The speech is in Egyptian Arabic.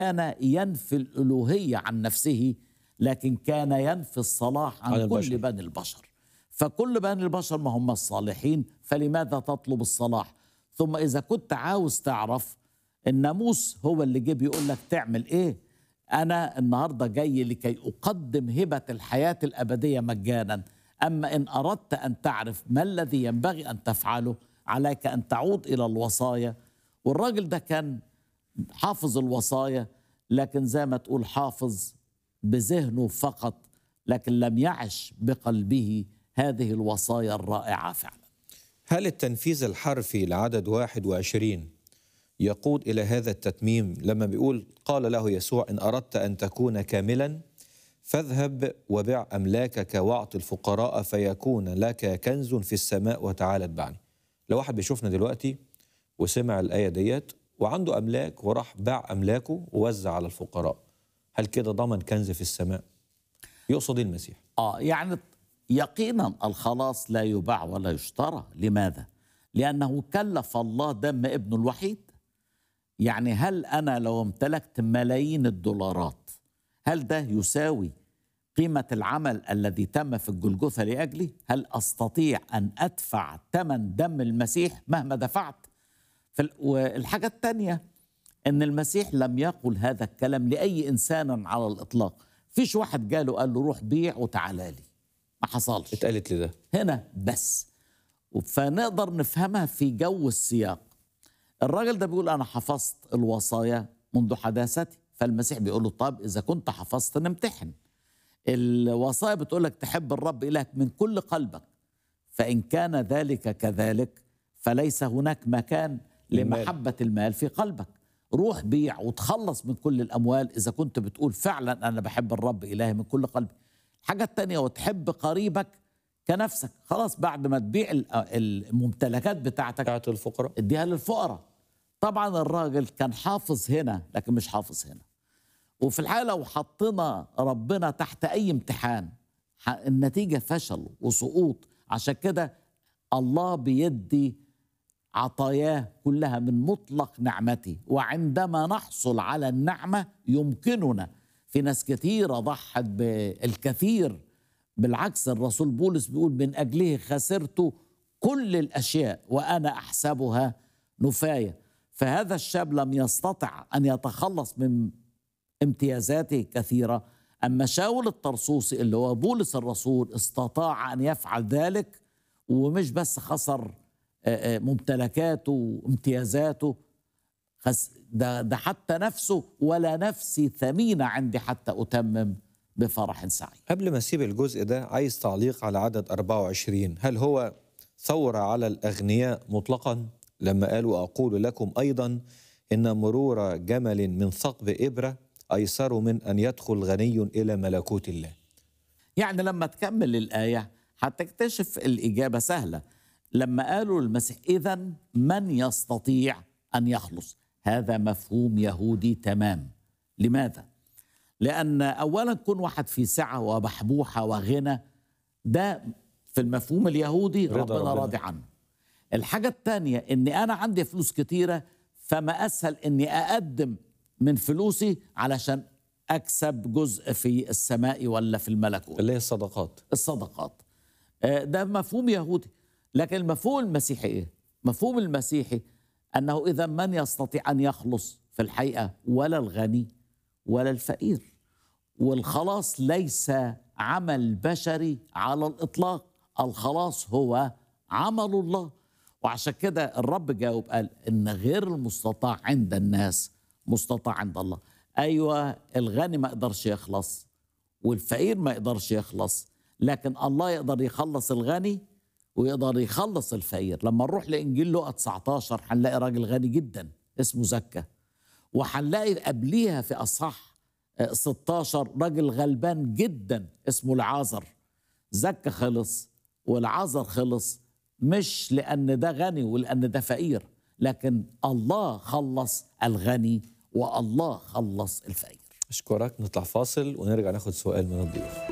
كان ينفي الالوهيه عن نفسه لكن كان ينفي الصلاح عن, عن عن كل البشر. بني البشر فكل بني البشر ما هم الصالحين فلماذا تطلب الصلاح ثم اذا كنت عاوز تعرف الناموس هو اللي جه بيقول لك تعمل ايه انا النهارده جاي لكي اقدم هبه الحياه الابديه مجانا اما ان اردت ان تعرف ما الذي ينبغي ان تفعله عليك ان تعود الى الوصايا والراجل ده كان حافظ الوصايا لكن زي ما تقول حافظ بذهنه فقط لكن لم يعش بقلبه هذه الوصايا الرائعه فعلا هل التنفيذ الحرفي لعدد 21 يقود إلى هذا التتميم لما بيقول قال له يسوع إن أردت أن تكون كاملا فاذهب وبع أملاكك واعط الفقراء فيكون لك كنز في السماء وتعالى اتبعني لو واحد بيشوفنا دلوقتي وسمع الآية ديت وعنده أملاك وراح باع أملاكه ووزع على الفقراء هل كده ضمن كنز في السماء يقصد إيه المسيح اه يعني يقينا الخلاص لا يباع ولا يشترى لماذا لانه كلف الله دم ابنه الوحيد يعني هل انا لو امتلكت ملايين الدولارات هل ده يساوي قيمه العمل الذي تم في الجلجثه لاجلي هل استطيع ان ادفع ثمن دم المسيح مهما دفعت في ال- والحاجه الثانيه ان المسيح لم يقل هذا الكلام لاي انسان على الاطلاق فيش واحد جاله قال له روح بيع وتعالى لي ما حصلش اتقالت لده هنا بس فنقدر نفهمها في جو السياق الراجل ده بيقول انا حفظت الوصايا منذ حداثتي فالمسيح بيقول له طب اذا كنت حفظت نمتحن الوصايا بتقول لك تحب الرب الهك من كل قلبك فان كان ذلك كذلك فليس هناك مكان للمال. لمحبه المال في قلبك روح بيع وتخلص من كل الاموال اذا كنت بتقول فعلا انا بحب الرب الهي من كل قلبي الحاجه الثانيه وتحب قريبك كنفسك خلاص بعد ما تبيع ال- الممتلكات بتاعتك بتاعت الفقراء اديها للفقراء طبعا الراجل كان حافظ هنا لكن مش حافظ هنا وفي الحقيقه لو حطينا ربنا تحت اي امتحان ح- النتيجه فشل وسقوط عشان كده الله بيدي عطاياه كلها من مطلق نعمته وعندما نحصل على النعمه يمكننا في ناس كثيره ضحت بالكثير بالعكس الرسول بولس بيقول من اجله خسرت كل الاشياء وانا احسبها نفايه فهذا الشاب لم يستطع ان يتخلص من امتيازاته كثيره اما شاول الطرسوسي اللي هو بولس الرسول استطاع ان يفعل ذلك ومش بس خسر آه، آه، ممتلكاته وامتيازاته خس ده, ده حتى نفسه ولا نفسي ثمينه عندي حتى اتمم بفرح سعيد قبل ما اسيب الجزء ده عايز تعليق على عدد 24 هل هو ثورة على الأغنياء مطلقا لما قالوا أقول لكم أيضا إن مرور جمل من ثقب إبرة أيسر من أن يدخل غني إلى ملكوت الله يعني لما تكمل الآية هتكتشف الإجابة سهلة لما قالوا المسيح إذا من يستطيع أن يخلص هذا مفهوم يهودي تمام لماذا؟ لأن أولا كون واحد في سعة وبحبوحة وغنى ده في المفهوم اليهودي رضا ربنا, ربنا. راضي عنه الحاجة الثانية إني أنا عندي فلوس كتيرة فما أسهل إني أقدم من فلوسي علشان أكسب جزء في السماء ولا في الملكوت اللي هي الصدقات الصدقات آه، ده مفهوم يهودي لكن المفهوم المسيحي ايه مفهوم المسيحي انه اذا من يستطيع ان يخلص في الحقيقه ولا الغني ولا الفقير والخلاص ليس عمل بشري على الاطلاق الخلاص هو عمل الله وعشان كده الرب جاوب قال ان غير المستطاع عند الناس مستطاع عند الله ايوه الغني ما يقدرش يخلص والفقير ما يقدرش يخلص لكن الله يقدر يخلص الغني ويقدر يخلص الفقير لما نروح لانجيل لقا 19 هنلاقي راجل غني جدا اسمه زكا وهنلاقي قبليها في اصحاح آه، 16 راجل غلبان جدا اسمه العازر زكا خلص والعازر خلص مش لان ده غني ولان ده فقير لكن الله خلص الغني والله خلص الفقير أشكرك نطلع فاصل ونرجع ناخد سؤال من الضيوف